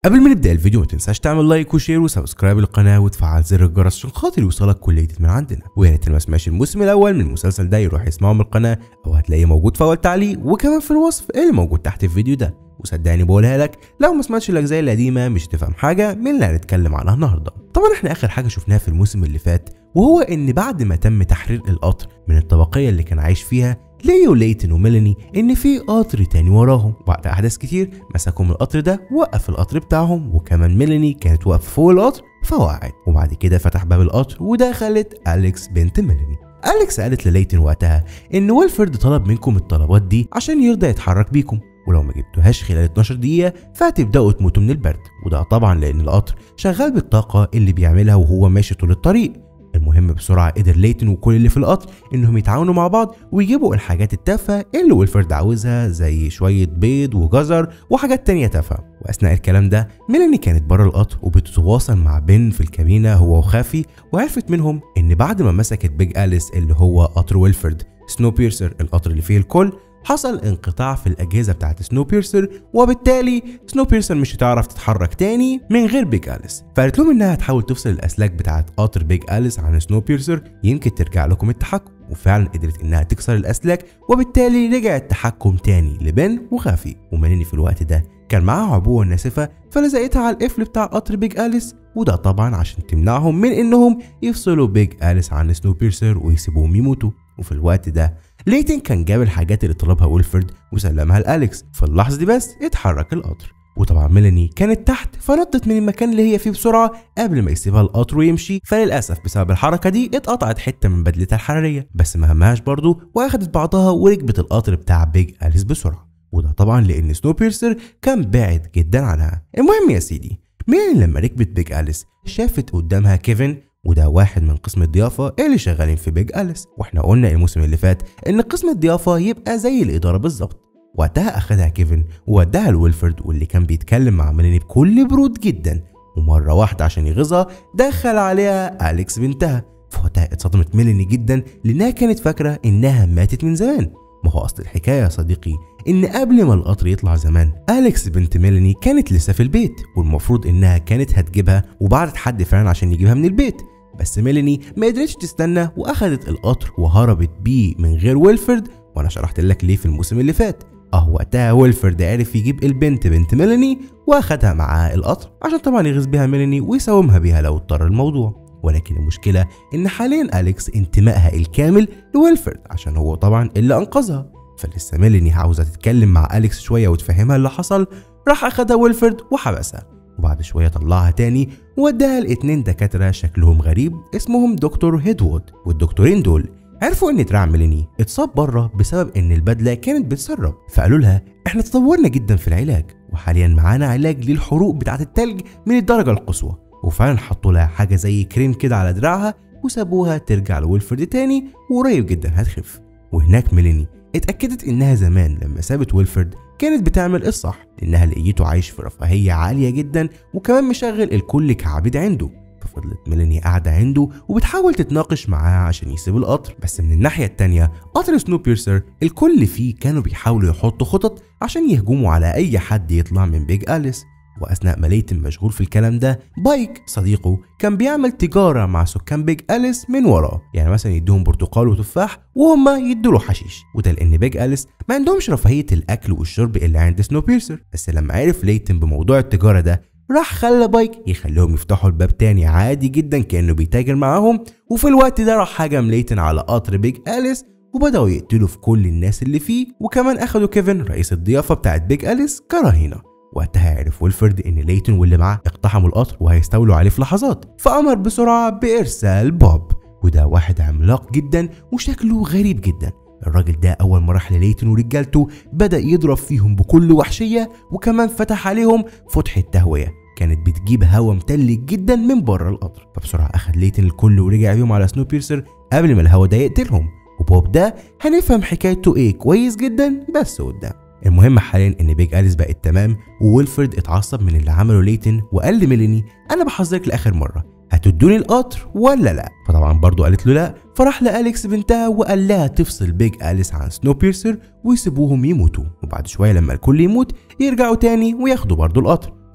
قبل ما نبدا الفيديو ما تنساش تعمل لايك وشير وسبسكرايب للقناه وتفعل زر الجرس عشان خاطر يوصلك كل جديد من عندنا ويا ريت اللي ما سمعش الموسم الاول من المسلسل ده يروح يسمعه من القناه او هتلاقيه موجود في اول تعليق وكمان في الوصف اللي موجود تحت الفيديو ده وصدقني بقولها لك لو ما سمعتش الاجزاء القديمه مش هتفهم حاجه من اللي هنتكلم عنها النهارده طبعا احنا اخر حاجه شفناها في الموسم اللي فات وهو ان بعد ما تم تحرير القطر من الطبقيه اللي كان عايش فيها ليو ليتن وميلاني ان في قطر تاني وراهم بعد احداث كتير مسكوا من القطر ده وقف القطر بتاعهم وكمان ميلاني كانت واقفه فوق القطر فوقعت وبعد كده فتح باب القطر ودخلت اليكس بنت ميلاني اليكس قالت لليتن وقتها ان ويلفرد طلب منكم الطلبات دي عشان يرضى يتحرك بيكم ولو ما جبتوهاش خلال 12 دقيقة فهتبدأوا تموتوا من البرد وده طبعا لأن القطر شغال بالطاقة اللي بيعملها وهو ماشي طول الطريق المهم بسرعة قدر ليتن وكل اللي في القطر انهم يتعاونوا مع بعض ويجيبوا الحاجات التافهة اللي ويلفرد عاوزها زي شوية بيض وجزر وحاجات تانية تافهة واثناء الكلام ده ميلاني كانت بره القطر وبتتواصل مع بن في الكابينة هو وخافي وعرفت منهم ان بعد ما مسكت بيج اليس اللي هو قطر ويلفرد سنو بيرسر القطر اللي فيه الكل حصل انقطاع في الاجهزه بتاعت سنو بيرسر وبالتالي سنو بيرسر مش هتعرف تتحرك تاني من غير بيج اليس فقالت لهم انها تحاول تفصل الاسلاك بتاعت قطر بيج اليس عن سنو بيرسر يمكن ترجع لكم التحكم وفعلا قدرت انها تكسر الاسلاك وبالتالي رجع التحكم تاني لبن وخافي ومانيني في الوقت ده كان معاها عبوه ناسفه فلزقتها على القفل بتاع قطر بيج اليس وده طبعا عشان تمنعهم من انهم يفصلوا بيج اليس عن سنو بيرسر ويسيبوهم يموتوا وفي الوقت ده ليتن كان جاب الحاجات اللي طلبها ويلفرد وسلمها لأليكس في اللحظة دي بس اتحرك القطر وطبعا ميلاني كانت تحت فنطت من المكان اللي هي فيه بسرعة قبل ما يسيبها القطر ويمشي فللأسف بسبب الحركة دي اتقطعت حتة من بدلتها الحرارية بس ما همهاش برضه وأخدت بعضها وركبت القطر بتاع بيج أليس بسرعة وده طبعا لأن سنو بيرسر كان بعد جدا عنها المهم يا سيدي ميلاني لما ركبت بيج أليس شافت قدامها كيفن وده واحد من قسم الضيافة اللي شغالين في بيج أليس واحنا قلنا الموسم اللي فات ان قسم الضيافة يبقى زي الإدارة بالظبط وقتها أخدها كيفن ووداها لويلفرد واللي كان بيتكلم مع ميلاني بكل برود جدا ومرة واحدة عشان يغيظها دخل عليها أليكس بنتها فوقتها اتصدمت ميلاني جدا لأنها كانت فاكرة إنها ماتت من زمان ما هو أصل الحكاية يا صديقي إن قبل ما القطر يطلع زمان أليكس بنت ميلاني كانت لسه في البيت والمفروض إنها كانت هتجيبها وبعتت حد فعلا عشان يجيبها من البيت بس ميلاني ما قدرتش تستنى واخدت القطر وهربت بيه من غير ويلفرد وانا شرحت لك ليه في الموسم اللي فات اه وقتها ويلفرد عرف يجيب البنت بنت ميلاني واخدها معاه القطر عشان طبعا يغيظ بيها ميلاني ويساومها بيها لو اضطر الموضوع ولكن المشكلة إن حاليا أليكس انتمائها الكامل لويلفرد عشان هو طبعا اللي أنقذها فلسه ميلاني عاوزة تتكلم مع أليكس شوية وتفهمها اللي حصل راح أخدها ويلفرد وحبسها وبعد شوية طلعها تاني ووداها لاتنين دكاترة شكلهم غريب اسمهم دكتور هيدوود والدكتورين دول عرفوا ان دراع ميلاني اتصاب بره بسبب ان البدله كانت بتسرب فقالوا لها احنا تطورنا جدا في العلاج وحاليا معانا علاج للحروق بتاعه التلج من الدرجه القصوى وفعلا حطوا لها حاجه زي كريم كده على دراعها وسابوها ترجع لويلفرد تاني وقريب جدا هتخف وهناك ميلاني اتأكدت إنها زمان لما سابت ويلفرد كانت بتعمل الصح لأنها لقيته عايش في رفاهية عالية جدا وكمان مشغل الكل كعبيد عنده ففضلت ميلاني قاعدة عنده وبتحاول تتناقش معاه عشان يسيب القطر بس من الناحية التانية قطر سنو بيرسر الكل فيه كانوا بيحاولوا يحطوا خطط عشان يهجموا على أي حد يطلع من بيج أليس واثناء ما ليتن مشغول في الكلام ده بايك صديقه كان بيعمل تجاره مع سكان بيج اليس من وراه يعني مثلا يديهم برتقال وتفاح وهم يدوا له حشيش وده لان بيج اليس ما عندهمش رفاهيه الاكل والشرب اللي عند سنو بيرسر بس لما عرف ليتن بموضوع التجاره ده راح خلى بايك يخليهم يفتحوا الباب تاني عادي جدا كانه بيتاجر معاهم وفي الوقت ده راح هجم ليتن على قطر بيج اليس وبدأوا يقتلوا في كل الناس اللي فيه وكمان أخدوا كيفن رئيس الضيافة بتاعت بيج أليس كرهينة وقتها عرف ويلفرد ان ليتون واللي معاه اقتحموا القطر وهيستولوا عليه في لحظات فامر بسرعه بارسال بوب وده واحد عملاق جدا وشكله غريب جدا الراجل ده اول ما راح لليتون ورجالته بدا يضرب فيهم بكل وحشيه وكمان فتح عليهم فتحه تهويه كانت بتجيب هوا متلج جدا من بره القطر فبسرعه اخد ليتن الكل ورجع بيهم على سنو بيرسر قبل ما الهوا ده يقتلهم وبوب ده هنفهم حكايته ايه كويس جدا بس قدام المهم حاليا ان بيج اليس بقت تمام وويلفرد اتعصب من اللي عمله ليتن وقال لميلاني انا بحذرك لاخر مره هتدوني القطر ولا لا فطبعا برضو قالت له لا فراح لأليكس بنتها وقال لها تفصل بيج أليس عن سنو بيرسر ويسيبوهم يموتوا وبعد شوية لما الكل يموت يرجعوا تاني وياخدوا برضو القطر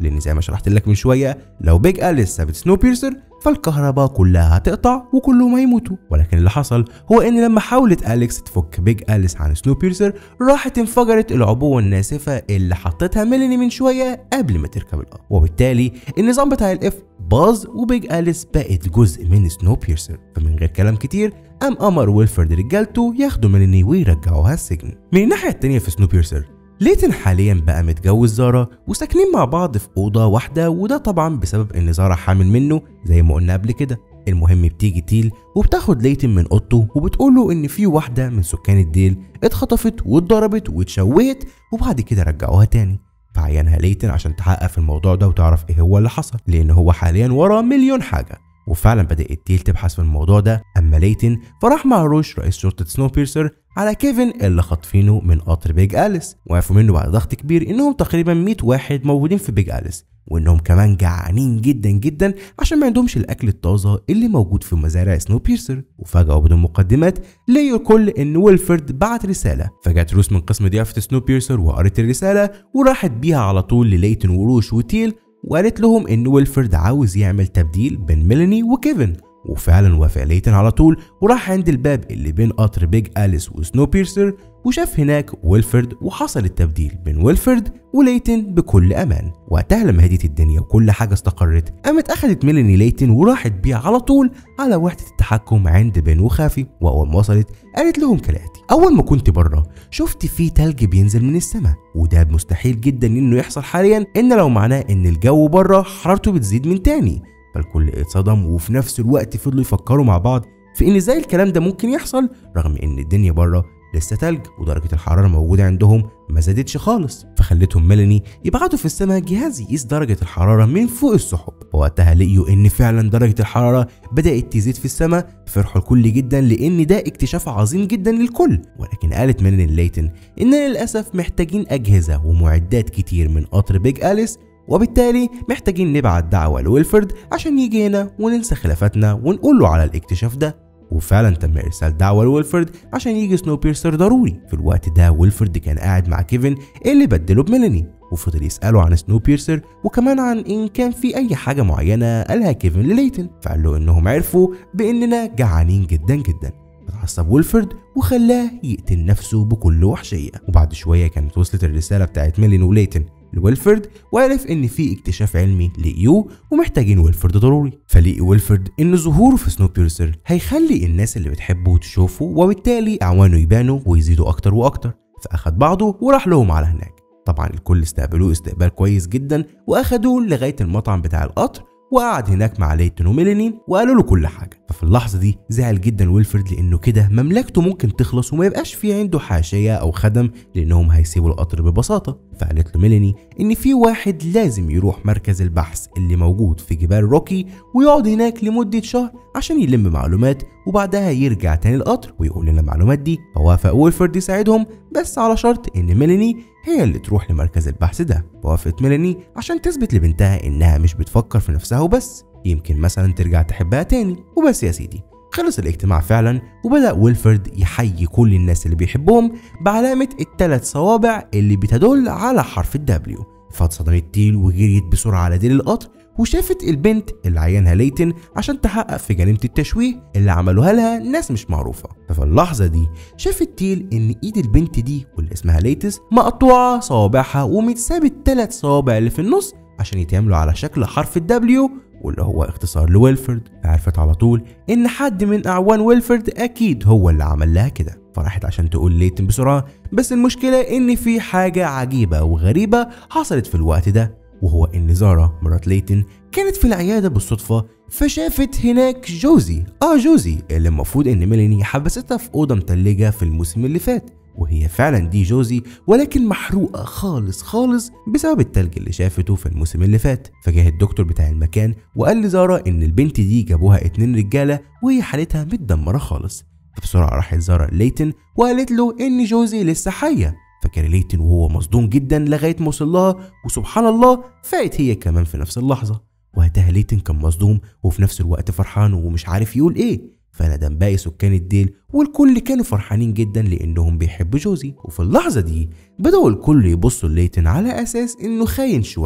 لان زي ما شرحت لك من شويه لو بيج اليس سابت سنو بيرسر فالكهرباء كلها هتقطع وكلهم هيموتوا ولكن اللي حصل هو ان لما حاولت اليكس تفك بيج اليس عن سنو بيرسر راحت انفجرت العبوه الناسفه اللي حطتها ميلاني من شويه قبل ما تركب القطر وبالتالي النظام بتاع الاف باظ وبيج اليس بقت جزء من سنو بيرسر فمن غير كلام كتير قام امر ويلفرد رجالته ياخدوا ميلاني ويرجعوها السجن من الناحيه التانيه في سنو بيرسر ليتن حاليا بقى متجوز زارا وساكنين مع بعض في اوضه واحده وده طبعا بسبب ان زارا حامل منه زي ما قلنا قبل كده المهم بتيجي تيل وبتاخد ليتن من اوضته وبتقول له ان في واحده من سكان الديل اتخطفت واتضربت واتشوهت وبعد كده رجعوها تاني فعينها ليتن عشان تحقق في الموضوع ده وتعرف ايه هو اللي حصل لان هو حاليا ورا مليون حاجه وفعلا بدأت تيل تبحث في الموضوع ده أما ليتن فراح مع روش رئيس شرطة سنو بيرسر على كيفن اللي خاطفينه من قطر بيج أليس وعرفوا منه بعد ضغط كبير إنهم تقريبا 100 واحد موجودين في بيج أليس وإنهم كمان جعانين جدا جدا عشان ما عندهمش الأكل الطازة اللي موجود في مزارع سنو بيرسر وفجأة وبدون مقدمات لقوا الكل إن ويلفرد بعت رسالة فجت روس من قسم ضيافة سنو بيرسر وقرت الرسالة وراحت بيها على طول لليتن وروش وتيل وقالت لهم ان ويلفرد عاوز يعمل تبديل بين ميلاني وكيفن وفعلا وافق ليتن على طول وراح عند الباب اللي بين قطر بيج أليس وسنو بيرسر وشاف هناك ويلفرد وحصل التبديل بين ويلفرد وليتن بكل امان وقتها لما هديت الدنيا وكل حاجه استقرت قامت اخدت ميلاني ليتن وراحت بيها على طول على وحده التحكم عند بين وخافي واول ما وصلت قالت لهم كالاتي اول ما كنت بره شفت في تلج بينزل من السماء وده مستحيل جدا انه يحصل حاليا ان لو معناه ان الجو بره حرارته بتزيد من تاني فالكل اتصدم وفي نفس الوقت فضلوا يفكروا مع بعض في ان ازاي الكلام ده ممكن يحصل رغم ان الدنيا بره لسه تلج ودرجة الحرارة موجودة عندهم ما زادتش خالص فخلتهم ميلاني يبعتوا في السماء جهاز يقيس درجة الحرارة من فوق السحب ووقتها لقيوا ان فعلا درجة الحرارة بدأت تزيد في السماء فرحوا الكل جدا لان ده اكتشاف عظيم جدا للكل ولكن قالت ميلاني ليتن اننا للأسف محتاجين أجهزة ومعدات كتير من قطر بيج أليس وبالتالي محتاجين نبعت دعوة لويلفرد عشان يجي هنا وننسى خلافاتنا ونقول له على الاكتشاف ده وفعلا تم ارسال دعوه لويلفرد عشان يجي سنو بيرسر ضروري في الوقت ده ويلفرد كان قاعد مع كيفن اللي بدله بميلاني وفضل يساله عن سنو بيرسر وكمان عن ان كان في اي حاجه معينه قالها كيفن لليتن فقال له انهم عرفوا باننا جعانين جدا جدا اتعصب ويلفرد وخلاه يقتل نفسه بكل وحشيه وبعد شويه كانت وصلت الرساله بتاعت ميلين وليتن لويلفرد وعرف ان في اكتشاف علمي لقيوه ومحتاجين ويلفرد ضروري فلقي ويلفرد ان ظهوره في سنو بيرسر هيخلي الناس اللي بتحبه تشوفه وبالتالي اعوانه يبانوا ويزيدوا اكتر واكتر فاخد بعضه وراح لهم على هناك طبعا الكل استقبلوه استقبال كويس جدا واخدوه لغايه المطعم بتاع القطر وقعد هناك مع ليتون وميلانين وقالوا له كل حاجه ففي اللحظه دي زعل جدا ويلفرد لانه كده مملكته ممكن تخلص وما يبقاش في عنده حاشيه او خدم لانهم هيسيبوا القطر ببساطه فقالت له ميلاني ان في واحد لازم يروح مركز البحث اللي موجود في جبال روكي ويقعد هناك لمده شهر عشان يلم معلومات وبعدها يرجع تاني القطر ويقول لنا المعلومات دي فوافق ويلفرد يساعدهم بس على شرط ان ميلاني هي اللي تروح لمركز البحث ده وافقت ميلاني عشان تثبت لبنتها انها مش بتفكر في نفسها وبس يمكن مثلا ترجع تحبها تاني وبس يا سيدي خلص الاجتماع فعلا وبدأ ويلفرد يحيي كل الناس اللي بيحبهم بعلامة الثلاث صوابع اللي بتدل على حرف الدبليو فاتصدمت تيل وجريت بسرعة على ديل القطر وشافت البنت اللي عينها ليتن عشان تحقق في جريمة التشويه اللي عملوها لها ناس مش معروفة ففي اللحظة دي شافت تيل ان ايد البنت دي واللي اسمها ليتس مقطوعة صوابعها ومتساب التلات صوابع اللي في النص عشان يتعملوا على شكل حرف الدبليو واللي هو اختصار لويلفرد عرفت على طول ان حد من اعوان ويلفرد اكيد هو اللي عمل لها كده فراحت عشان تقول ليتن بسرعة بس المشكلة ان في حاجة عجيبة وغريبة حصلت في الوقت ده وهو ان زارا مرات ليتن كانت في العيادة بالصدفة فشافت هناك جوزي اه جوزي اللي المفروض ان ميلاني حبستها في أوضة متلجة في الموسم اللي فات وهي فعلا دي جوزي ولكن محروقة خالص خالص بسبب التلج اللي شافته في الموسم اللي فات فجاه الدكتور بتاع المكان وقال لزارا ان البنت دي جابوها اتنين رجالة وهي حالتها متدمرة خالص فبسرعة راحت زارا ليتن وقالت له ان جوزي لسه حية فكان ليتن وهو مصدوم جدا لغاية ما وصل لها وسبحان الله فقت هي كمان في نفس اللحظة وقتها ليتن كان مصدوم وفي نفس الوقت فرحان ومش عارف يقول ايه فندم باقي سكان الديل والكل كانوا فرحانين جدا لانهم بيحبوا جوزي وفي اللحظه دي بدأوا الكل يبصوا ليتن على اساس انه خاين شويه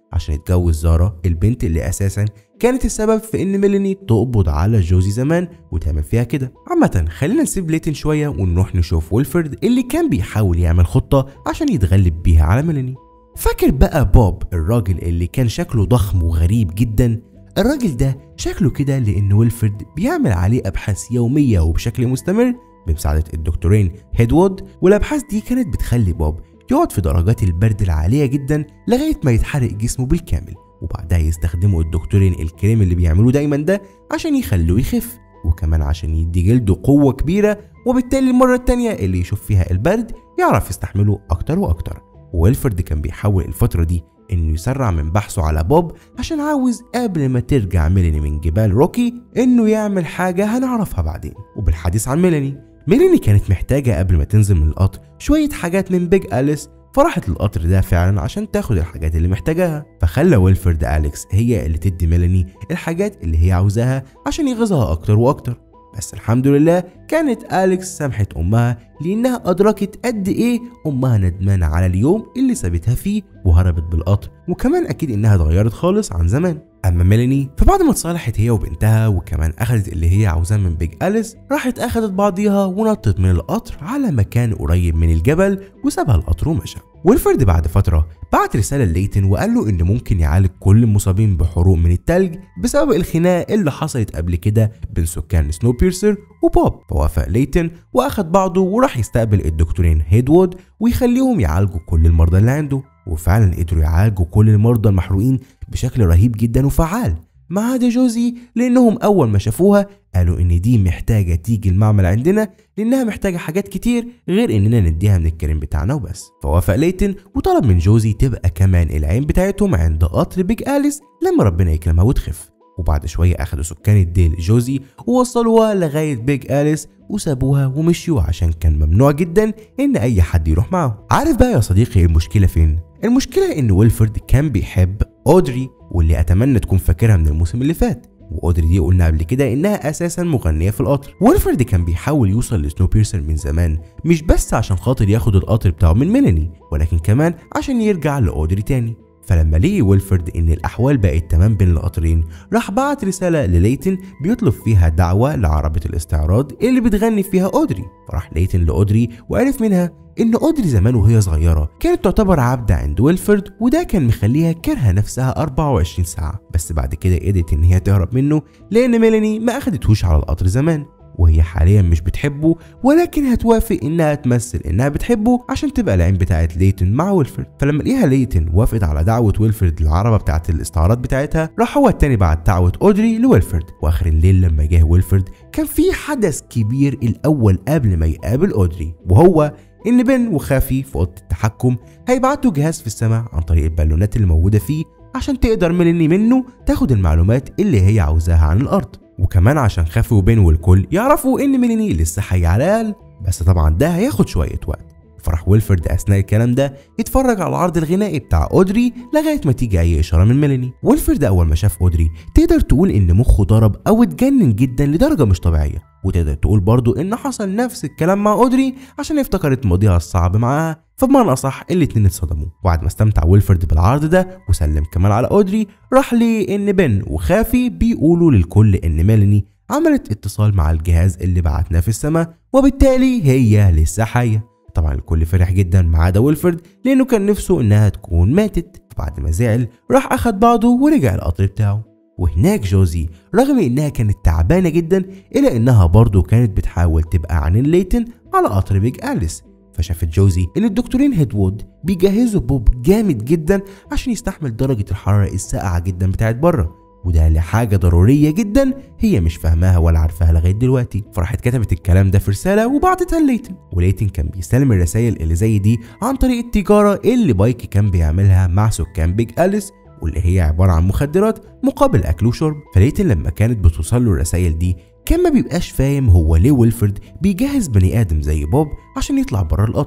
عشان يتجوز زارا البنت اللي اساسا كانت السبب في ان ميلاني تقبض على جوزي زمان وتعمل فيها كده عامة خلينا نسيب ليتن شوية ونروح نشوف ويلفرد اللي كان بيحاول يعمل خطة عشان يتغلب بيها على ميلاني فاكر بقى بوب الراجل اللي كان شكله ضخم وغريب جدا الراجل ده شكله كده لان ويلفرد بيعمل عليه ابحاث يومية وبشكل مستمر بمساعدة الدكتورين هيدوود والابحاث دي كانت بتخلي بوب يقعد في درجات البرد العالية جدا لغاية ما يتحرق جسمه بالكامل وبعدها يستخدموا الدكتورين الكريم اللي بيعملوه دايما ده عشان يخلوه يخف وكمان عشان يدي جلده قوة كبيرة وبالتالي المرة التانية اللي يشوف فيها البرد يعرف يستحمله أكتر وأكتر ويلفرد كان بيحاول الفترة دي انه يسرع من بحثه على بوب عشان عاوز قبل ما ترجع ميلاني من جبال روكي انه يعمل حاجة هنعرفها بعدين وبالحديث عن ميلاني ميلاني كانت محتاجة قبل ما تنزل من القطر شوية حاجات من بيج أليس فراحت للقطر ده فعلا عشان تاخد الحاجات اللي محتاجاها فخلى ويلفرد أليكس هي اللي تدي ميلاني الحاجات اللي هي عاوزاها عشان يغيظها أكتر وأكتر بس الحمد لله كانت أليكس سامحت أمها لأنها أدركت قد إيه أمها ندمانة على اليوم اللي سابتها فيه وهربت بالقطر وكمان أكيد إنها اتغيرت خالص عن زمان اما ميلاني فبعد ما اتصالحت هي وبنتها وكمان اخدت اللي هي عاوزاه من بيج اليس راحت اخدت بعضيها ونطت من القطر على مكان قريب من الجبل وسابها القطر ومشى ويلفرد بعد فتره بعت رساله لليتن وقال له ان ممكن يعالج كل المصابين بحروق من التلج بسبب الخناقه اللي حصلت قبل كده بين سكان سنو بيرسر وبوب فوافق ليتن واخد بعضه وراح يستقبل الدكتورين هيدوود ويخليهم يعالجوا كل المرضى اللي عنده وفعلا قدروا يعالجوا كل المرضى المحروقين بشكل رهيب جدا وفعال ما عدا جوزي لانهم اول ما شافوها قالوا ان دي محتاجه تيجي المعمل عندنا لانها محتاجه حاجات كتير غير اننا نديها من الكريم بتاعنا وبس فوافق ليتن وطلب من جوزي تبقى كمان العين بتاعتهم عند قطر بيج اليس لما ربنا يكرمها وتخف وبعد شوية أخدوا سكان الديل جوزي ووصلوها لغاية بيج أليس وسابوها ومشيوا عشان كان ممنوع جدا إن أي حد يروح معه عارف بقى يا صديقي المشكلة فين؟ المشكلة إن ويلفرد كان بيحب أودري واللي أتمنى تكون فاكرها من الموسم اللي فات واودري دي قلنا قبل كده انها اساسا مغنيه في القطر ويلفرد كان بيحاول يوصل لسنو بيرسر من زمان مش بس عشان خاطر ياخد القطر بتاعه من ميلاني ولكن كمان عشان يرجع لاودري تاني فلما لقي ويلفرد ان الاحوال بقت تمام بين القطرين راح بعت رساله لليتن بيطلب فيها دعوه لعربه الاستعراض اللي بتغني فيها اودري فراح ليتن لاودري وعرف منها ان اودري زمان وهي صغيره كانت تعتبر عبده عند ويلفرد وده كان مخليها كارهه نفسها 24 ساعه بس بعد كده قدرت ان هي تهرب منه لان ميلاني ما اخدتهوش على القطر زمان وهي حاليا مش بتحبه ولكن هتوافق انها تمثل انها بتحبه عشان تبقى العين بتاعت ليتن مع ويلفرد فلما لقيها ليتن وافقت على دعوه ويلفرد للعربه بتاعت الاستعارات بتاعتها راح هو التاني بعت دعوه اودري لويلفرد واخر الليل لما جه ويلفرد كان في حدث كبير الاول قبل ما يقابل اودري وهو ان بن وخافي في اوضه التحكم هيبعتوا جهاز في السماء عن طريق البالونات اللي موجوده فيه عشان تقدر ميلاني منه تاخد المعلومات اللي هي عاوزاها عن الارض وكمان عشان خافي وبين والكل يعرفوا ان ميلاني لسه حي على الاقل بس طبعا ده هياخد شويه وقت فراح ويلفرد اثناء الكلام ده يتفرج على العرض الغنائي بتاع اودري لغايه ما تيجي اي اشاره من ميلاني ويلفرد اول ما شاف اودري تقدر تقول ان مخه ضرب او اتجنن جدا لدرجه مش طبيعيه وتقدر تقول برضو ان حصل نفس الكلام مع اودري عشان افتكرت ماضيها الصعب معاها فبمعنى اصح الاتنين اتصدموا وبعد ما استمتع ويلفرد بالعرض ده وسلم كمان على اودري راح ليه ان بن وخافي بيقولوا للكل ان ميلاني عملت اتصال مع الجهاز اللي بعتناه في السماء وبالتالي هي لسه حيه طبعا الكل فرح جدا ما عدا ويلفرد لانه كان نفسه انها تكون ماتت بعد ما زعل راح اخد بعضه ورجع القطر بتاعه وهناك جوزي رغم انها كانت تعبانه جدا الا انها برضه كانت بتحاول تبقى عن ليتن على قطر بيج اليس فشافت جوزي ان الدكتورين هيدوود بيجهزوا بوب جامد جدا عشان يستحمل درجه الحراره الساقعه جدا بتاعت بره وده لحاجه ضروريه جدا هي مش فاهماها ولا عارفاها لغايه دلوقتي فراحت كتبت الكلام ده في رساله وبعتتها لليتن وليتن كان بيستلم الرسائل اللي زي دي عن طريق التجاره اللي بايكي كان بيعملها مع سكان بيج اليس واللي هي عباره عن مخدرات مقابل اكل وشرب فليتن لما كانت بتوصل له الرسائل دي كان ما بيبقاش فاهم هو ليه ويلفرد بيجهز بني ادم زي بوب عشان يطلع بره القطر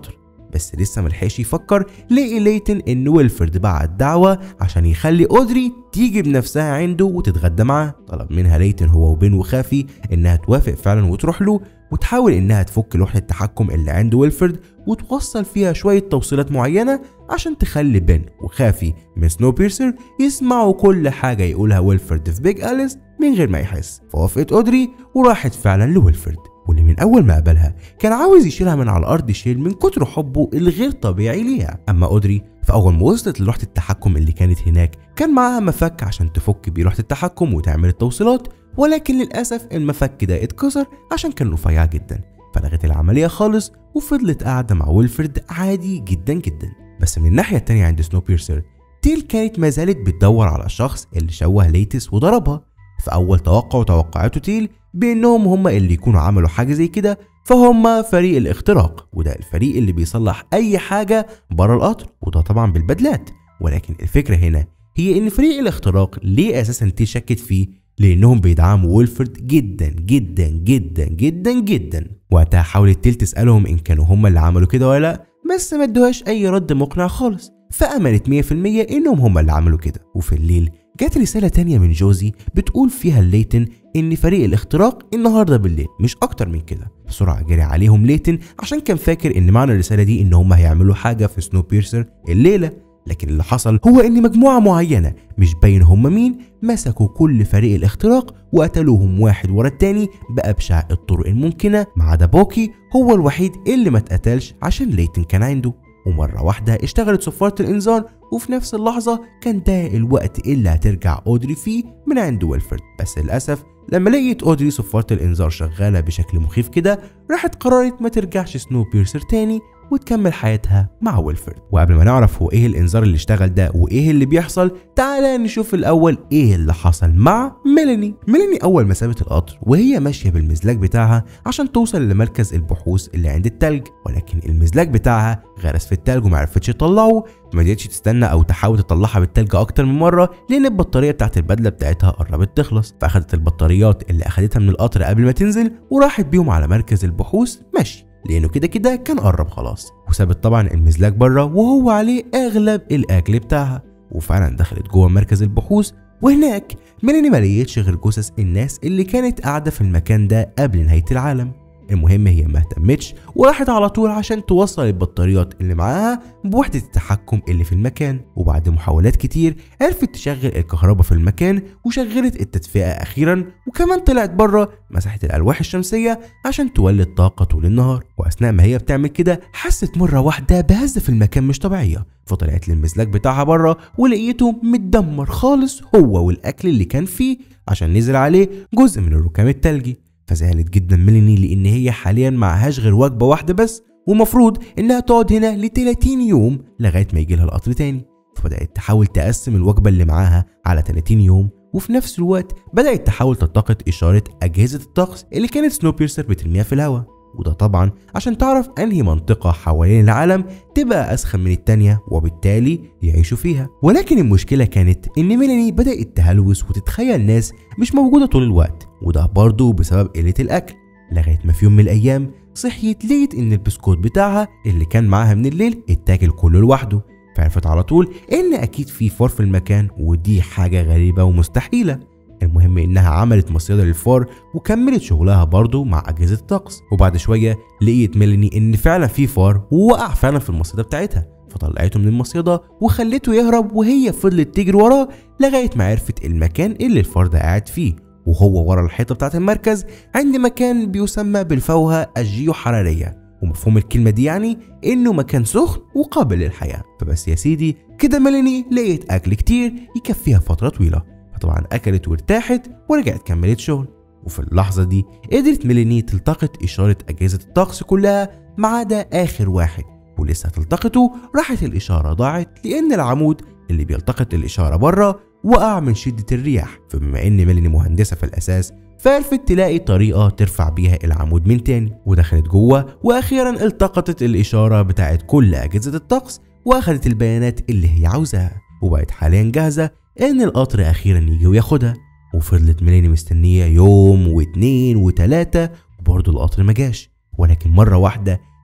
بس لسه ملحقش يفكر لقي ليتن ان ويلفرد بعت دعوة عشان يخلي اودري تيجي بنفسها عنده وتتغدى معاه طلب منها ليتن هو وبين وخافي انها توافق فعلا وتروح له وتحاول انها تفك لوحة التحكم اللي عند ويلفرد وتوصل فيها شوية توصيلات معينة عشان تخلي بن وخافي من سنو بيرسر يسمعوا كل حاجة يقولها ويلفرد في بيج أليس من غير ما يحس فوافقت أودري وراحت فعلا لويلفرد واللي من أول ما قابلها كان عاوز يشيلها من على الأرض شيل من كتر حبه الغير طبيعي ليها أما أودري فأول ما وصلت للوحة التحكم اللي كانت هناك كان معاها مفك عشان تفك بيه لوحة التحكم وتعمل التوصيلات ولكن للأسف المفك ده اتكسر عشان كان رفيع جدا فلغت العملية خالص وفضلت قاعدة مع ويلفرد عادي جدا جدا بس من الناحية التانية عند سنو بيرسر تيل كانت ما زالت بتدور على الشخص اللي شوه ليتس وضربها في أول توقع وتوقعاته تيل بأنهم هم اللي يكونوا عملوا حاجة زي كده فهم فريق الاختراق وده الفريق اللي بيصلح أي حاجة بره القطر وده طبعا بالبدلات ولكن الفكرة هنا هي إن فريق الاختراق ليه أساسا تيل شكت فيه لانهم بيدعموا ويلفرد جدا جدا جدا جدا جدا وقتها حاولت تيل تسالهم ان كانوا هم اللي عملوا كده ولا لا بس ما ادوهاش اي رد مقنع خالص فامنت 100% انهم هم اللي عملوا كده وفي الليل جات رسالة تانية من جوزي بتقول فيها ليتن إن فريق الاختراق النهاردة بالليل مش أكتر من كده بسرعة جري عليهم ليتن عشان كان فاكر إن معنى الرسالة دي إن هم هيعملوا حاجة في سنو بيرسر الليلة لكن اللي حصل هو ان مجموعة معينة مش باين هم مين مسكوا كل فريق الاختراق وقتلوهم واحد ورا التاني بأبشع الطرق الممكنة ما عدا بوكي هو الوحيد اللي ما اتقتلش عشان ليتن كان عنده ومرة واحدة اشتغلت صفارة الإنذار وفي نفس اللحظة كان ده الوقت اللي هترجع أودري فيه من عند ويلفرد بس للأسف لما لقيت أودري صفارة الإنذار شغالة بشكل مخيف كده راحت قررت ما ترجعش سنو بيرسر تاني وتكمل حياتها مع ويلفرد وقبل ما نعرف هو ايه الانذار اللي اشتغل ده وايه اللي بيحصل تعالى نشوف الاول ايه اللي حصل مع ميلاني ميلاني اول ما سابت القطر وهي ماشيه بالمزلاج بتاعها عشان توصل لمركز البحوث اللي عند التلج ولكن المزلاج بتاعها غرس في التلج وما عرفتش تطلعه ما قدرتش تستنى او تحاول تطلعها بالتلج اكتر من مره لان البطاريه بتاعت البدله بتاعتها قربت تخلص فاخدت البطاريات اللي اخدتها من القطر قبل ما تنزل وراحت بيهم على مركز البحوث ماشي لانه كده كده كان قرب خلاص وسابت طبعا المزلاج بره وهو عليه اغلب الاكل بتاعها وفعلا دخلت جوه مركز البحوث وهناك ميلاني ما لقيتش غير جثث الناس اللي كانت قاعده في المكان ده قبل نهايه العالم المهم هي ما اهتمتش وراحت على طول عشان توصل البطاريات اللي معاها بوحدة التحكم اللي في المكان وبعد محاولات كتير عرفت تشغل الكهرباء في المكان وشغلت التدفئة أخيرا وكمان طلعت بره مسحت الألواح الشمسية عشان تولد طاقة طول النهار وأثناء ما هي بتعمل كده حست مرة واحدة بهزة في المكان مش طبيعية فطلعت للمزلاج بتاعها بره ولقيته متدمر خالص هو والأكل اللي كان فيه عشان نزل عليه جزء من الركام التلجي فزعلت جدا ميلاني لان هي حاليا معهاش غير وجبه واحده بس ومفروض انها تقعد هنا ل 30 يوم لغايه ما يجي لها القطر تاني فبدات تحاول تقسم الوجبه اللي معاها على 30 يوم وفي نفس الوقت بدات تحاول تلتقط اشاره اجهزه الطقس اللي كانت سنو بيرسر بترميها في الهواء وده طبعا عشان تعرف انهي منطقة حوالين العالم تبقى اسخن من التانية وبالتالي يعيشوا فيها ولكن المشكلة كانت ان ميلاني بدأت تهلوس وتتخيل ناس مش موجودة طول الوقت وده برضه بسبب قلة الاكل لغاية ما في يوم من الايام صحيت لقيت ان البسكوت بتاعها اللي كان معاها من الليل اتاكل كله لوحده فعرفت على طول ان اكيد في فار في المكان ودي حاجة غريبة ومستحيلة المهم انها عملت مصيدة للفار وكملت شغلها برضه مع اجهزة الطقس وبعد شوية لقيت ميلاني ان فعلا في فار ووقع فعلا في المصيدة بتاعتها فطلعته من المصيدة وخلته يهرب وهي فضلت تجري وراه لغاية ما عرفت المكان اللي الفار ده قاعد فيه وهو ورا الحيطة بتاعت المركز عند مكان بيسمى بالفوهة الجيوحرارية ومفهوم الكلمة دي يعني إنه مكان سخن وقابل للحياة فبس يا سيدي كده ميلاني لقيت أكل كتير يكفيها فترة طويلة فطبعا أكلت وارتاحت ورجعت كملت شغل وفي اللحظة دي قدرت ميلاني تلتقط إشارة أجهزة الطقس كلها ما عدا آخر واحد ولسه تلتقطه راحت الإشارة ضاعت لأن العمود اللي بيلتقط الإشارة بره وقع من شدة الرياح فبما إن ميلاني مهندسة في الأساس فعرفت تلاقي طريقة ترفع بيها العمود من تاني ودخلت جوه وأخيرا التقطت الإشارة بتاعت كل أجهزة الطقس وأخدت البيانات اللي هي عاوزاها وبقت حاليا جاهزة إن القطر أخيرا يجي وياخدها وفضلت ميلاني مستنية يوم واتنين وتلاتة وبرضه القطر ما جاش ولكن مرة واحدة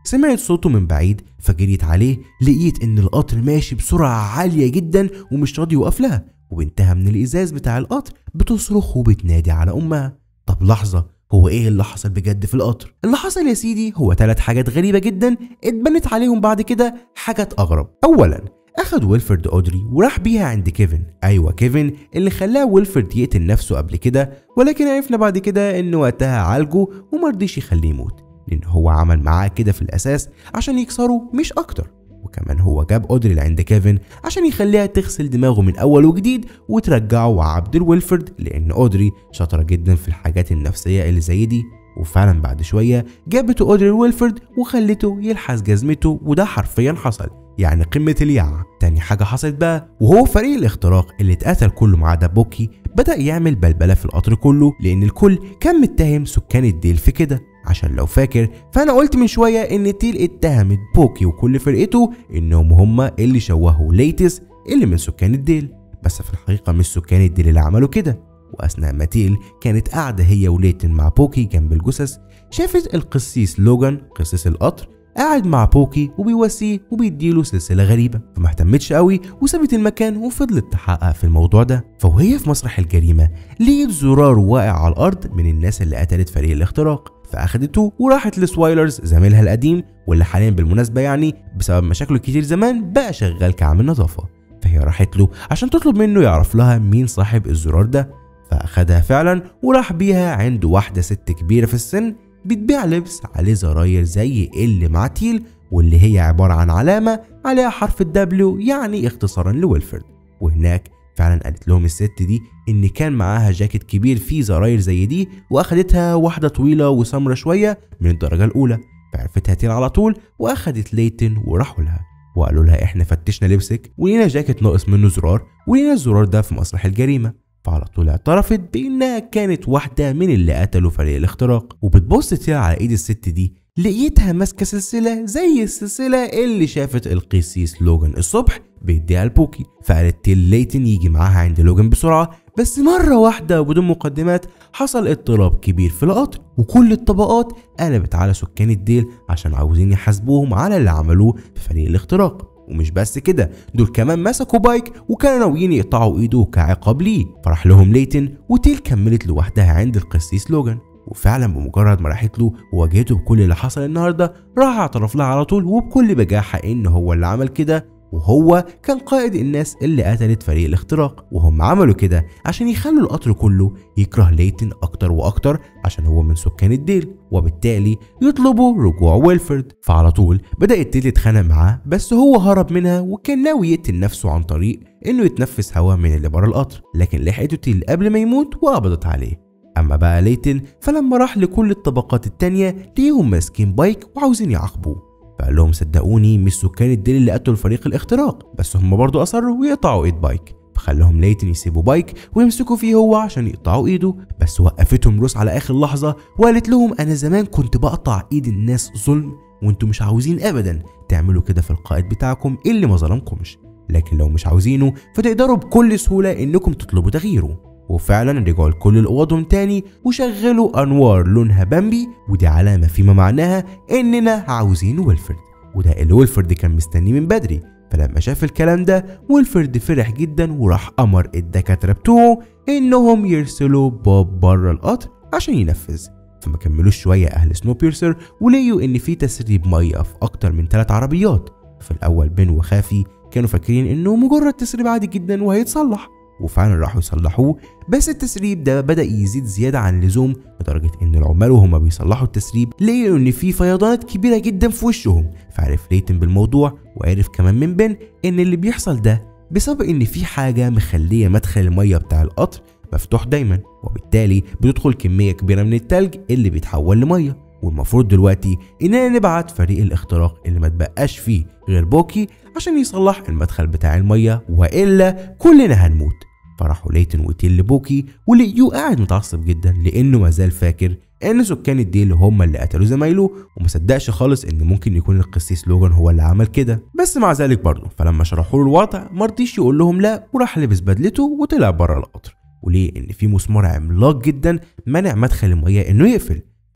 سمعت صوته من بعيد فجريت عليه لقيت ان القطر ماشي بسرعة عالية جدا ومش راضي يوقف لها وبنتها من الازاز بتاع القطر بتصرخ وبتنادي على امها طب لحظة هو ايه اللي حصل بجد في القطر اللي حصل يا سيدي هو ثلاث حاجات غريبة جدا اتبنت عليهم بعد كده حاجات اغرب اولا اخد ويلفرد اودري وراح بيها عند كيفن ايوه كيفن اللي خلاه ويلفرد يقتل نفسه قبل كده ولكن عرفنا بعد كده ان وقتها عالجه ومرضيش يخليه يموت لان هو عمل معاه كده في الاساس عشان يكسره مش اكتر وكمان هو جاب اودري لعند كيفن عشان يخليها تغسل دماغه من اول وجديد وترجعه عبد الويلفرد لان اودري شاطره جدا في الحاجات النفسيه اللي زي دي وفعلا بعد شويه جابته اودري ويلفرد وخلته يلحس جزمته وده حرفيا حصل يعني قمة الياعة تاني حاجة حصلت بقى وهو فريق الاختراق اللي اتقتل كله ما عدا بوكي بدأ يعمل بلبلة في القطر كله لأن الكل كان متهم سكان الديل في كده عشان لو فاكر فأنا قلت من شوية إن تيل اتهمت بوكي وكل فرقته إنهم هما اللي شوهوا ليتس اللي من سكان الديل بس في الحقيقة مش سكان الديل اللي عملوا كده وأثناء ما تيل كانت قاعدة هي وليتن مع بوكي جنب الجثث شافت القسيس لوجان قسيس القطر قاعد مع بوكي وبيواسيه وبيديله سلسله غريبه فما اهتمتش قوي وسابت المكان وفضلت تحقق في الموضوع ده فوهي في مسرح الجريمه لقيت زرار واقع على الارض من الناس اللي قتلت فريق الاختراق فاخدته وراحت لسوايلرز زميلها القديم واللي حاليا بالمناسبه يعني بسبب مشاكله كتير زمان بقى شغال كعامل نظافه فهي راحت له عشان تطلب منه يعرف لها مين صاحب الزرار ده فاخدها فعلا وراح بيها عند واحده ست كبيره في السن بتبيع لبس عليه زراير زي اللي مع تيل واللي هي عبارة عن علامة عليها حرف الدبليو يعني اختصارا لويلفرد وهناك فعلا قالت لهم الست دي ان كان معاها جاكيت كبير فيه زراير زي دي واخدتها واحدة طويلة وسمرة شوية من الدرجة الاولى فعرفتها تيل على طول واخدت ليتن وراحوا لها وقالوا لها احنا فتشنا لبسك ولينا جاكيت ناقص منه زرار ولينا الزرار ده في مسرح الجريمة فعلى طول اعترفت بانها كانت واحده من اللي قتلوا فريق الاختراق وبتبص تيل على ايد الست دي لقيتها ماسكه سلسله زي السلسله اللي شافت القسيس لوجان الصبح بيديها لبوكي فقالت تيل ليتن يجي معاها عند لوجان بسرعه بس مره واحده وبدون مقدمات حصل اضطراب كبير في القطر وكل الطبقات قلبت على سكان الديل عشان عاوزين يحاسبوهم على اللي عملوه في فريق الاختراق ومش بس كده دول كمان مسكوا بايك وكانوا ناويين يقطعوا ايده كعقاب ليه فراح لهم ليتن وتيل كملت لوحدها عند القسيس لوجان وفعلا بمجرد ما راحت له وواجهته بكل اللي حصل النهارده راح اعترف لها على طول وبكل بجاحه ان هو اللي عمل كده وهو كان قائد الناس اللي قتلت فريق الاختراق وهم عملوا كده عشان يخلوا القطر كله يكره ليتن اكتر واكتر عشان هو من سكان الديل وبالتالي يطلبوا رجوع ويلفرد فعلى طول بدأت تيل تتخانق معاه بس هو هرب منها وكان ناوي يقتل نفسه عن طريق انه يتنفس هوا من اللي بره القطر لكن لحقته تيل قبل ما يموت وقبضت عليه اما بقى ليتن فلما راح لكل الطبقات التانية ليهم ماسكين بايك وعاوزين يعاقبوه فقال لهم صدقوني مش سكان الديل اللي قتلوا فريق الاختراق بس هم برضو اصروا ويقطعوا ايد بايك فخلهم ليتن يسيبوا بايك ويمسكوا فيه هو عشان يقطعوا ايده بس وقفتهم روس على اخر لحظه وقالت لهم انا زمان كنت بقطع ايد الناس ظلم وانتوا مش عاوزين ابدا تعملوا كده في القائد بتاعكم اللي ما ظلمكمش لكن لو مش عاوزينه فتقدروا بكل سهوله انكم تطلبوا تغييره وفعلا رجعوا لكل اوضهم تاني وشغلوا انوار لونها بامبي ودي علامه فيما معناها اننا عاوزين ويلفرد وده اللي ويلفرد كان مستنيه من بدري فلما شاف الكلام ده ويلفرد فرح جدا وراح امر الدكاتره بتوعه انهم يرسلوا بوب بره القطر عشان ينفذ فما كملوش شويه اهل سنو بيرسر ولقيوا ان في تسريب ميه في اكتر من ثلاث عربيات في الاول بن وخافي كانوا فاكرين انه مجرد تسريب عادي جدا وهيتصلح وفعلا راحوا يصلحوه بس التسريب ده بدأ يزيد زيادة عن اللزوم لدرجة إن العمال وهما بيصلحوا التسريب لقوا إن في فيضانات كبيرة جدا في وشهم فعرف ليتن بالموضوع وعرف كمان من بن إن اللي بيحصل ده بسبب إن في حاجة مخلية مدخل المية بتاع القطر مفتوح دايما وبالتالي بتدخل كمية كبيرة من التلج اللي بيتحول لمية والمفروض دلوقتي اننا نبعت فريق الاختراق اللي ما تبقاش فيه غير بوكي عشان يصلح المدخل بتاع الميه والا كلنا هنموت فراحوا ليتن وتيل لبوكي ولقيوه قاعد متعصب جدا لانه مازال فاكر ان سكان الديل هم اللي قتلوا زمايله ومصدقش خالص ان ممكن يكون القسيس لوجان هو اللي عمل كده بس مع ذلك برضه فلما شرحوا له الوضع مرضيش يقول لهم لا وراح لبس بدلته وطلع بره القطر وليه ان في مسمار عملاق جدا منع مدخل الميه انه يقفل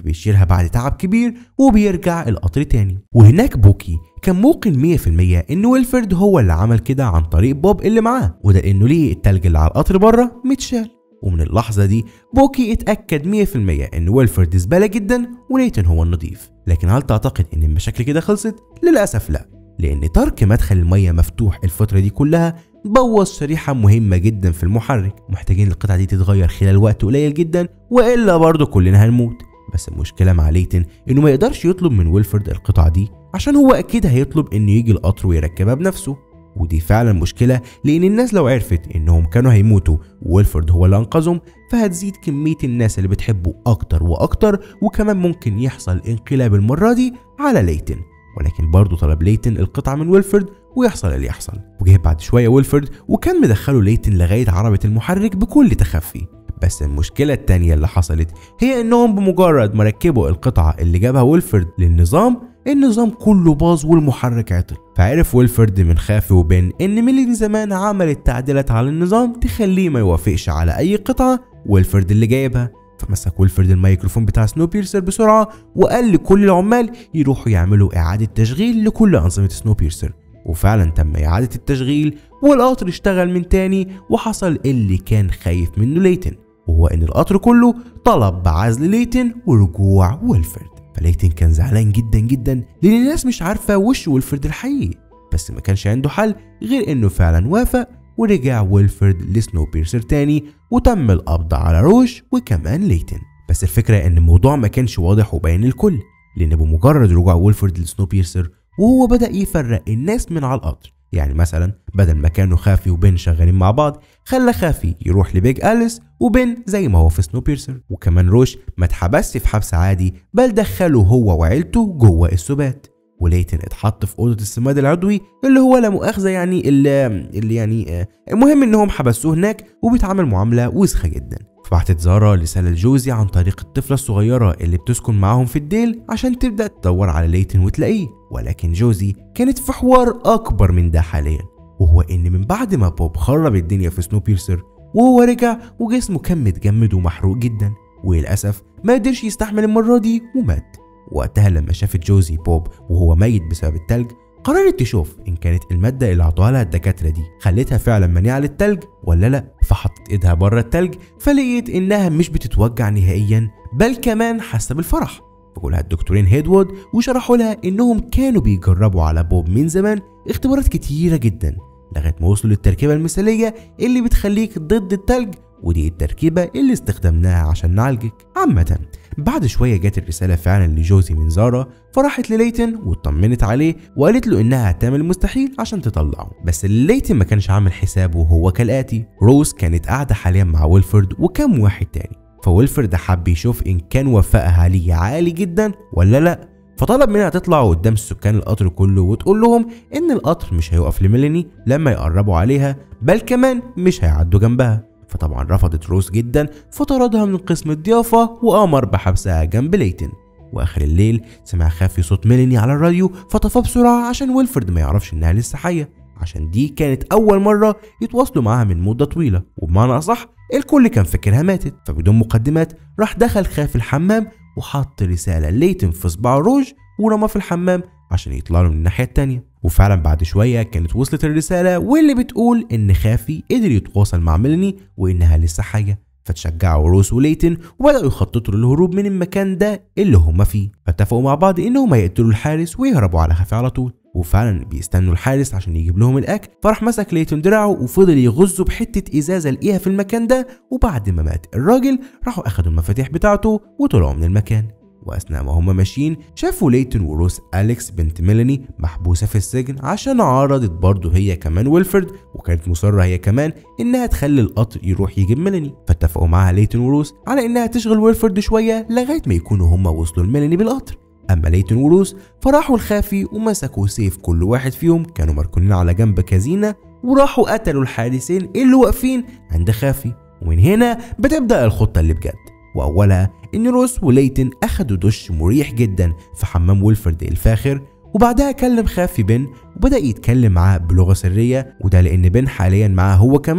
بيشيلها بعد تعب كبير وبيرجع القطر تاني وهناك بوكي كان موقن 100% ان ويلفرد هو اللي عمل كده عن طريق بوب اللي معاه وده لانه ليه التلج اللي على القطر بره متشال ومن اللحظة دي بوكي اتأكد 100% ان ويلفرد زبالة جدا وليتن هو النظيف لكن هل تعتقد ان المشاكل كده خلصت؟ للأسف لا لأن ترك مدخل المية مفتوح الفترة دي كلها بوظ شريحة مهمة جدا في المحرك محتاجين القطعة دي تتغير خلال وقت قليل جدا وإلا برضه كلنا هنموت بس المشكلة مع ليتن إنه ما يقدرش يطلب من ويلفرد القطعة دي عشان هو أكيد هيطلب إنه يجي القطر ويركبها بنفسه ودي فعلا مشكلة لأن الناس لو عرفت إنهم كانوا هيموتوا وويلفرد هو اللي أنقذهم فهتزيد كمية الناس اللي بتحبه أكتر وأكتر وكمان ممكن يحصل انقلاب المرة دي على ليتن ولكن برضه طلب ليتن القطعة من ويلفرد ويحصل اللي يحصل وجه بعد شوية ويلفرد وكان مدخله ليتن لغاية عربة المحرك بكل تخفي بس المشكلة التانية اللي حصلت هي انهم بمجرد ما ركبوا القطعة اللي جابها ويلفرد للنظام النظام كله باظ والمحرك عطل فعرف ويلفرد من خافي وبين ان ميلين زمان عملت تعديلات على النظام تخليه ما يوافقش على اي قطعة ويلفرد اللي جايبها فمسك ويلفرد الميكروفون بتاع سنو بيرسر بسرعة وقال لكل العمال يروحوا يعملوا إعادة تشغيل لكل أنظمة سنو بيرسر وفعلا تم إعادة التشغيل والقطر اشتغل من تاني وحصل اللي كان خايف منه ليتن وهو إن القطر كله طلب بعزل ليتن ورجوع ويلفرد فليتن كان زعلان جدا جدا لأن الناس مش عارفة وش ويلفرد الحقيقي بس ما كانش عنده حل غير إنه فعلا وافق ورجع ويلفرد لسنو بيرسر تاني وتم القبض على روش وكمان ليتن بس الفكرة ان الموضوع ما كانش واضح وباين للكل لان بمجرد رجوع ويلفرد لسنو بيرسر وهو بدأ يفرق الناس من على القطر يعني مثلا بدل ما كانوا خافي وبن شغالين مع بعض خلى خافي يروح لبيج أليس وبن زي ما هو في سنو بيرسر وكمان روش ما اتحبسش في حبس عادي بل دخله هو وعيلته جوه السبات وليتن اتحط في اوضه السماد العضوي اللي هو لا مؤاخذه يعني اللي, اللي يعني آه، المهم انهم حبسوه هناك وبيتعامل معامله وسخه جدا فبعتت زارا رسالة لجوزي عن طريق الطفلة الصغيرة اللي بتسكن معاهم في الديل عشان تبدأ تدور على ليتن وتلاقيه ولكن جوزي كانت في حوار أكبر من ده حاليا وهو إن من بعد ما بوب خرب الدنيا في سنو بيرسر وهو رجع وجسمه كان متجمد ومحروق جدا وللأسف ما قدرش يستحمل المرة دي ومات وقتها لما شافت جوزي بوب وهو ميت بسبب التلج قررت تشوف ان كانت الماده اللي عطوها لها الدكاتره دي خلتها فعلا منيعه للتلج ولا لا فحطت ايدها بره التلج فلقيت انها مش بتتوجع نهائيا بل كمان حاسه بالفرح فقولها الدكتورين هيدوود وشرحوا لها انهم كانوا بيجربوا على بوب من زمان اختبارات كتيره جدا لغايه ما وصلوا للتركيبه المثاليه اللي بتخليك ضد التلج ودي التركيبة اللي استخدمناها عشان نعالجك عامة بعد شوية جت الرسالة فعلا لجوزي من زارا فراحت لليتن واطمنت عليه وقالت له انها هتعمل المستحيل عشان تطلعه بس اللي ليتن ما كانش عامل حسابه هو كالاتي روز كانت قاعدة حاليا مع ويلفرد وكم واحد تاني فويلفرد حب يشوف ان كان وفائها ليه عالي جدا ولا لا فطلب منها تطلع قدام سكان القطر كله وتقول لهم ان القطر مش هيقف لميلاني لما يقربوا عليها بل كمان مش هيعدوا جنبها فطبعا رفضت روز جدا فطردها من قسم الضيافة وأمر بحبسها جنب ليتن واخر الليل سمع خافي صوت ميلاني على الراديو فطفى بسرعة عشان ويلفرد ما يعرفش انها لسه حية عشان دي كانت أول مرة يتواصلوا معاها من مدة طويلة وبمعنى أصح الكل كان فاكرها ماتت فبدون مقدمات راح دخل خافي الحمام وحط رسالة ليتن في صباع روج ورمى في الحمام عشان يطلع له من الناحية التانية وفعلا بعد شوية كانت وصلت الرسالة واللي بتقول إن خافي قدر يتواصل مع ميلاني وإنها لسه حية فتشجعوا روس وليتن وبدأوا يخططوا للهروب من المكان ده اللي هما فيه فاتفقوا مع بعض إنهم هيقتلوا الحارس ويهربوا على خافي على طول وفعلا بيستنوا الحارس عشان يجيب لهم الاكل فراح مسك ليتون دراعه وفضل يغزه بحته ازازه لقيها في المكان ده وبعد ما مات الراجل راحوا اخدوا المفاتيح بتاعته وطلعوا من المكان واثناء ما هما ماشيين شافوا ليتون وروس اليكس بنت ميلاني محبوسه في السجن عشان عرضت برضه هي كمان ويلفرد وكانت مصره هي كمان انها تخلي القطر يروح يجيب ميلاني فاتفقوا معاها ليتون وروس على انها تشغل ويلفرد شويه لغايه ما يكونوا هما وصلوا لميلاني بالقطر اما ليتون وروس فراحوا الخافي ومسكوا سيف كل واحد فيهم كانوا مركونين على جنب كازينة وراحوا قتلوا الحارسين اللي واقفين عند خافي ومن هنا بتبدا الخطه اللي بجد واولها ان روس وليتن اخدوا دش مريح جدا في حمام ويلفرد الفاخر وبعدها كلم خافي بن وبدا يتكلم معاه بلغه سريه وده لان بن حاليا معاه هو كمان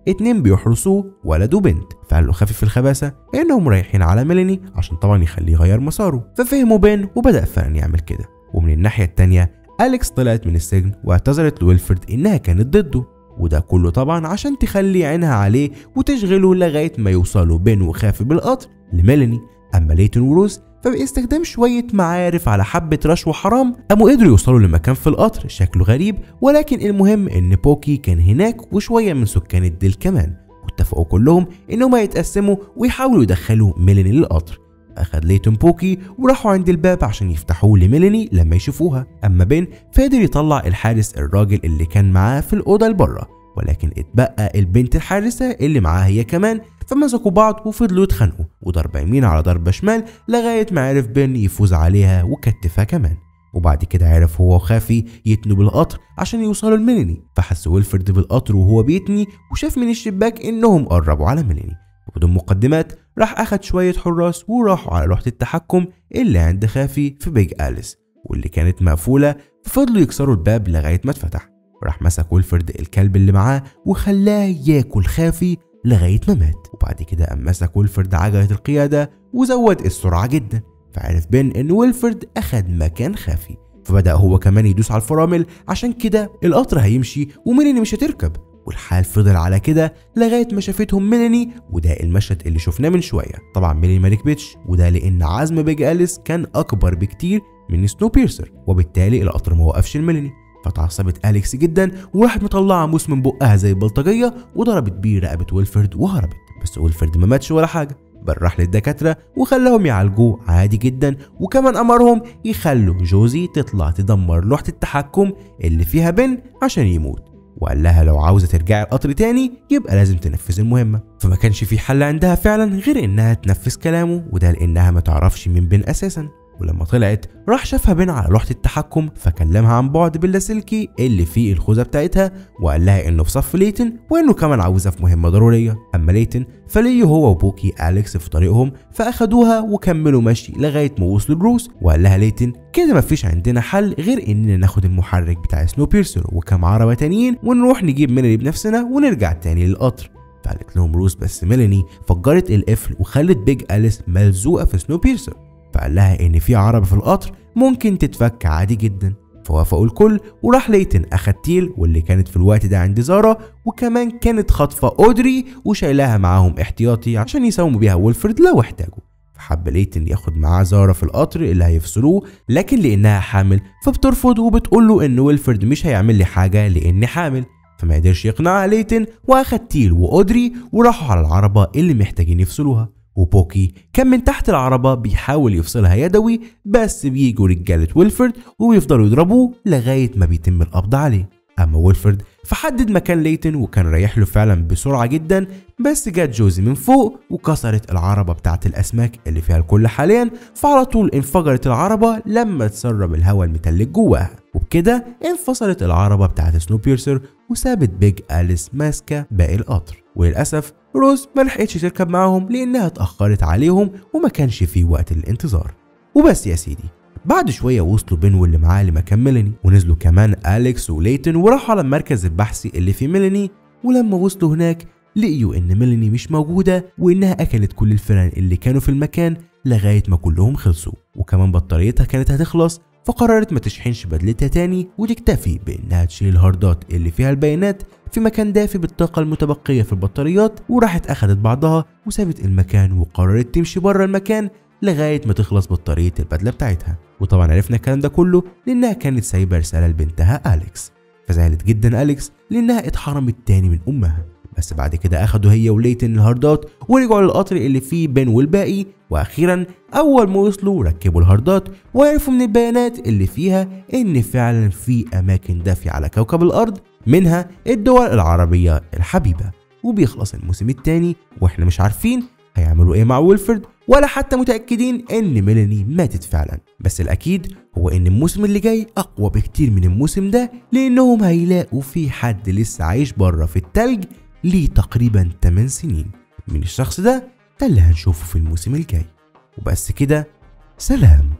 اتنين بيحرسوه ولد وبنت فقال له خفيف الخباثة انهم رايحين على ميلاني عشان طبعا يخليه يغير مساره ففهموا بين وبدأ فعلا يعمل كده ومن الناحية التانية أليكس طلعت من السجن واعتذرت لويلفرد إنها كانت ضده وده كله طبعا عشان تخلي عينها عليه وتشغله لغاية ما يوصلوا بين وخافي بالقطر لميلاني أما ليتون وروز فباستخدام شوية معارف على حبة رشوة حرام قاموا قدروا يوصلوا لمكان في القطر شكله غريب ولكن المهم إن بوكي كان هناك وشوية من سكان الديل كمان واتفقوا كلهم إنهم هيتقسموا ويحاولوا يدخلوا ميلاني للقطر أخد ليتون بوكي وراحوا عند الباب عشان يفتحوه لميلاني لما يشوفوها أما بين فقدر يطلع الحارس الراجل اللي كان معاه في الأوضة اللي بره ولكن اتبقى البنت الحارسة اللي معاها هي كمان فمسكوا بعض وفضلوا يتخانقوا وضربة يمين على ضربة شمال لغاية ما عرف بن يفوز عليها وكتفها كمان وبعد كده عرف هو وخافي يتنوا بالقطر عشان يوصلوا لميلاني فحس ويلفرد بالقطر وهو بيتني وشاف من الشباك انهم قربوا على ميلاني وبدون مقدمات راح اخد شوية حراس وراحوا على لوحة التحكم اللي عند خافي في بيج أليس واللي كانت مقفولة ففضلوا يكسروا الباب لغاية ما اتفتح راح مسك ويلفرد الكلب اللي معاه وخلاه ياكل خافي لغاية ما مات وبعد كده قام مسك ويلفرد عجلة القيادة وزود السرعة جدا فعرف بين ان ويلفرد اخد مكان خافي فبدأ هو كمان يدوس على الفرامل عشان كده القطر هيمشي وميلاني مش هتركب والحال فضل على كده لغاية ما شافتهم ميلاني وده المشهد اللي شفناه من شوية طبعا ميلاني ما ركبتش وده لأن عزم بيج أليس كان أكبر بكتير من سنو بيرسر وبالتالي القطر ما وقفش الميلاني فتعصبت أليكس جدا وراحت مطلعة موس من بقها زي البلطجية وضربت بيه رقبة ويلفرد وهربت بس ويلفرد ما ماتش ولا حاجة بل راح للدكاترة وخلاهم يعالجوه عادي جدا وكمان أمرهم يخلوا جوزي تطلع تدمر لوحة التحكم اللي فيها بن عشان يموت وقال لها لو عاوزة ترجعي القطر تاني يبقى لازم تنفذ المهمة فما كانش في حل عندها فعلا غير إنها تنفذ كلامه وده لأنها ما تعرفش مين بن أساسا ولما طلعت راح شافها بين على لوحة التحكم فكلمها عن بعد باللاسلكي اللي فيه الخوذة بتاعتها وقال لها انه في صف ليتن وانه كمان عاوزها في مهمة ضرورية اما ليتن فليه هو وبوكي اليكس في طريقهم فاخدوها وكملوا مشي لغاية ما وصلوا بروس وقال لها ليتن كده مفيش عندنا حل غير اننا ناخد المحرك بتاع سنو بيرسر وكام عربة تانيين ونروح نجيب ميلاني بنفسنا ونرجع تاني للقطر فقالت لهم روس بس ميلاني فجرت القفل وخلت بيج أليس ملزوقة في سنو بيرسر فقال لها ان في عربة في القطر ممكن تتفك عادي جدا فوافقوا الكل وراح ليتن اخد تيل واللي كانت في الوقت ده عند زارا وكمان كانت خاطفة اودري وشايلاها معاهم احتياطي عشان يساوموا بيها ويلفرد لو احتاجوا فحب ليتن ياخد معاه زارا في القطر اللي هيفصلوه لكن لانها حامل فبترفض وبتقول له ان ويلفرد مش هيعمل لي حاجه لاني حامل فما قدرش يقنعها ليتن واخد تيل واودري وراحوا على العربه اللي محتاجين يفصلوها وبوكي كان من تحت العربة بيحاول يفصلها يدوي بس بيجوا رجالة ويلفرد وبيفضلوا يضربوه لغاية ما بيتم القبض عليه أما ويلفرد فحدد مكان ليتن وكان رايح له فعلا بسرعة جدا بس جت جوزي من فوق وكسرت العربة بتاعت الأسماك اللي فيها الكل حاليا فعلى طول انفجرت العربة لما تسرب الهواء المتلج جواها وبكده انفصلت العربة بتاعت سنو بيرسر وسابت بيج أليس ماسكة باقي القطر وللأسف روز ما لحقتش تركب معاهم لأنها اتأخرت عليهم وما كانش فيه وقت للانتظار وبس يا سيدي بعد شوية وصلوا بين واللي معاه لمكان ميلاني ونزلوا كمان أليكس وليتن وراحوا على المركز البحثي اللي في ميلاني ولما وصلوا هناك لقيوا إن ميلاني مش موجودة وإنها أكلت كل الفئران اللي كانوا في المكان لغاية ما كلهم خلصوا وكمان بطاريتها كانت هتخلص فقررت ما تشحنش بدلتها تاني وتكتفي بإنها تشيل الهاردات اللي فيها البيانات في مكان دافي بالطاقة المتبقية في البطاريات وراحت أخدت بعضها وسابت المكان وقررت تمشي بره المكان لغاية ما تخلص بطارية البدلة بتاعتها وطبعا عرفنا الكلام ده كله لأنها كانت سايبة رسالة لبنتها أليكس فزعلت جدا أليكس لأنها اتحرمت تاني من أمها بس بعد كده أخدوا هي وليتن الهاردات ورجعوا للقطر اللي فيه بين والباقي وأخيرا أول ما وصلوا ركبوا الهاردات وعرفوا من البيانات اللي فيها إن فعلا في أماكن دافية على كوكب الأرض منها الدول العربية الحبيبة وبيخلص الموسم الثاني واحنا مش عارفين هيعملوا ايه مع ويلفرد ولا حتى متأكدين ان ميلاني ماتت فعلا بس الاكيد هو ان الموسم اللي جاي اقوى بكتير من الموسم ده لانهم هيلاقوا في حد لسه عايش بره في التلج ليه تقريبا 8 سنين من الشخص ده ده اللي هنشوفه في الموسم الجاي وبس كده سلام